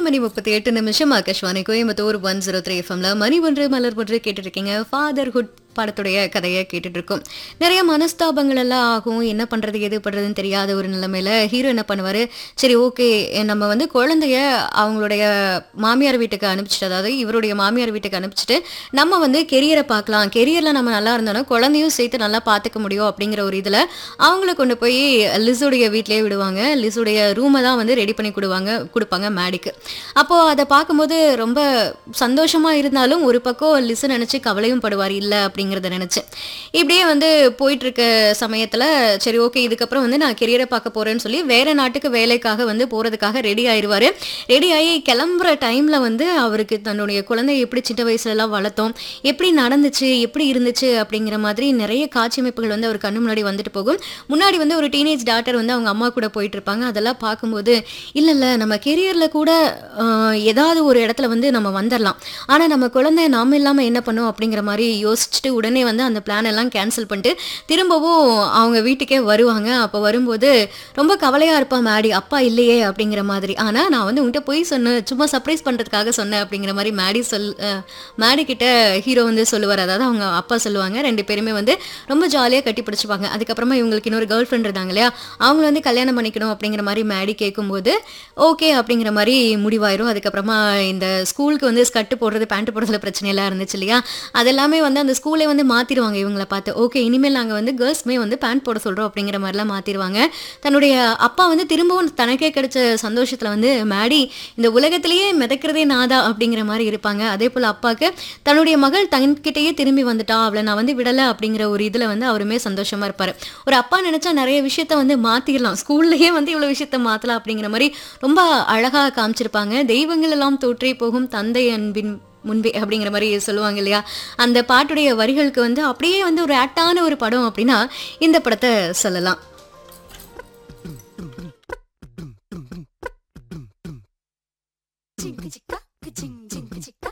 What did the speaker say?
மணி முப்பத்தி எட்டு நிமிஷம் Akashvani Coimbatore one zero three எஃப்எம்ல மணி ஒன்று மலர் ஒன்று கேட்டுட்டு இருக்கீங்க ஃபாதர்ஹுட் படத்துடைய கதையை கேட்டுட்டு இருக்கோம் நிறைய மனஸ்தாபங்கள் எல்லாம் ஆகும் என்ன பண்றது எது பண்றதுன்னு தெரியாத ஒரு நிலைமையில ஹீரோ என்ன பண்ணுவாரு சரி ஓகே நம்ம வந்து குழந்தைய அவங்களுடைய மாமியார் வீட்டுக்கு அனுப்பிச்சிட்டு அதாவது இவருடைய மாமியார் வீட்டுக்கு அனுப்பிச்சிட்டு நம்ம வந்து கெரியரை பார்க்கலாம் கெரியர்ல நம்ம நல்லா இருந்தோம்னா குழந்தையும் சேர்த்து நல்லா பார்த்துக்க முடியும் அப்படிங்கிற ஒரு இதுல அவங்கள கொண்டு போய் லிஸுடைய வீட்டிலேயே விடுவாங்க லிஸுடைய ரூமை தான் வந்து ரெடி பண்ணி கொடுவாங்க கொடுப்பாங்க மேடிக்கு அப்போ அதை பார்க்கும்போது ரொம்ப சந்தோஷமா இருந்தாலும் ஒரு பக்கம் லிசு நினைச்சு கவலையும் படுவார் இல்லை அப்படிங்கிறத நினைச்சு இப்படியே வந்து போயிட்டு இருக்க சமயத்துல சரி ஓகே இதுக்கப்புறம் வந்து நான் கெரியரை பார்க்க போறேன்னு சொல்லி வேற நாட்டுக்கு வேலைக்காக வந்து போறதுக்காக ரெடி ஆயிருவாரு ரெடி ஆகி கிளம்புற டைம்ல வந்து அவருக்கு தன்னுடைய குழந்தைய எப்படி சின்ன வயசுல எல்லாம் வளர்த்தோம் எப்படி நடந்துச்சு எப்படி இருந்துச்சு அப்படிங்கிற மாதிரி நிறைய காட்சி அமைப்புகள் வந்து அவர் கண்ணு முன்னாடி வந்துட்டு போகும் முன்னாடி வந்து ஒரு டீனேஜ் டாக்டர் வந்து அவங்க அம்மா கூட போயிட்டு இருப்பாங்க அதெல்லாம் பார்க்கும்போது இல்ல இல்ல நம்ம கெரியர்ல கூட ஆஹ், ஏதாவது ஒரு இடத்துல வந்து நம்ம வந்துடலாம் ஆனா நம்ம குழந்தை நாம இல்லாம என்ன பண்ணும் அப்படிங்கிற மாதிரி யோசிச்சுட்டு உடனே வந்து அந்த பிளான் எல்லாம் கேன்சல் பண்ணிட்டு திரும்பவும் அவங்க வீட்டுக்கே வருவாங்க அப்போ வரும்போது ரொம்ப கவலையா இருப்பா மேடி அப்பா இல்லையே அப்படிங்கிற மாதிரி ஆனா நான் வந்து உன்கிட்ட போய் சொன்னேன் சும்மா சர்ப்ரைஸ் பண்றதுக்காக சொன்னேன் அப்படிங்கிற மாதிரி மேடி சொல் அஹ், மேடி கிட்ட ஹீரோ வந்து சொல்லுவார் அதாவது அவங்க அப்பா சொல்லுவாங்க ரெண்டு பேருமே வந்து ரொம்ப ஜாலியாக கட்டி பிடிச்சிப்பாங்க அதுக்கப்புறமா இவங்களுக்கு இன்னொரு கேர்ள் ஃப்ரெண்ட் இருந்தாங்க இல்லையா அவங்கள வந்து கல்யாணம் பண்ணிக்கணும் அப்படிங்கிற மாதிரி மேடி கேட்கும்போது ஓகே அப்படிங்கிற மாதிரி முடிவாயிரும் அதுக்கப்புறமா இந்த ஸ்கூலுக்கு வந்து ஸ்கட்டு போடுறது பேண்ட் போடுறதுல பிரச்சனை எல்லாம் இருந்துச்சு இல்லையா அதெல்லாமே வந்து அந்த ஸ்கூலே வந்து மாத்திருவாங்க இவங்கள பார்த்து ஓகே இனிமேல் நாங்கள் வந்து கேர்ள்ஸ்மே வந்து பேண்ட் போட சொல்கிறோம் அப்படிங்கிற மாதிரிலாம் மாத்திருவாங்க தன்னுடைய அப்பா வந்து திரும்பவும் தனக்கே கிடைச்ச சந்தோஷத்துல வந்து மேடி இந்த உலகத்திலேயே மிதக்கிறதே நாதா அப்படிங்கிற மாதிரி இருப்பாங்க அதே போல் அப்பாவுக்கு தன்னுடைய மகள் தன்கிட்டயே திரும்பி வந்துட்டா அவளை நான் வந்து விடலை அப்படிங்கிற ஒரு இதில் வந்து அவருமே சந்தோஷமா இருப்பார் ஒரு அப்பா நினைச்சா நிறைய விஷயத்த வந்து மாத்திரலாம் ஸ்கூல்லையே வந்து இவ்வளோ விஷயத்த மாற்றலாம் அப்படிங்கிற மாதிரி ரொம்ப அழகாக காமிச்சிருப்பாங்க தெய்வங்கள் எல்லாம் தோற்றே போகும் தந்தை அன்பின் முன்பே அப்படிங்கிற மாதிரி சொல்லுவாங்க இல்லையா அந்த பாட்டுடைய வரிகளுக்கு வந்து அப்படியே வந்து ஒரு ஆக்டான ஒரு படம் அப்படின்னா இந்த படத்தை சொல்லலாம் 징그지까 그 징징그지까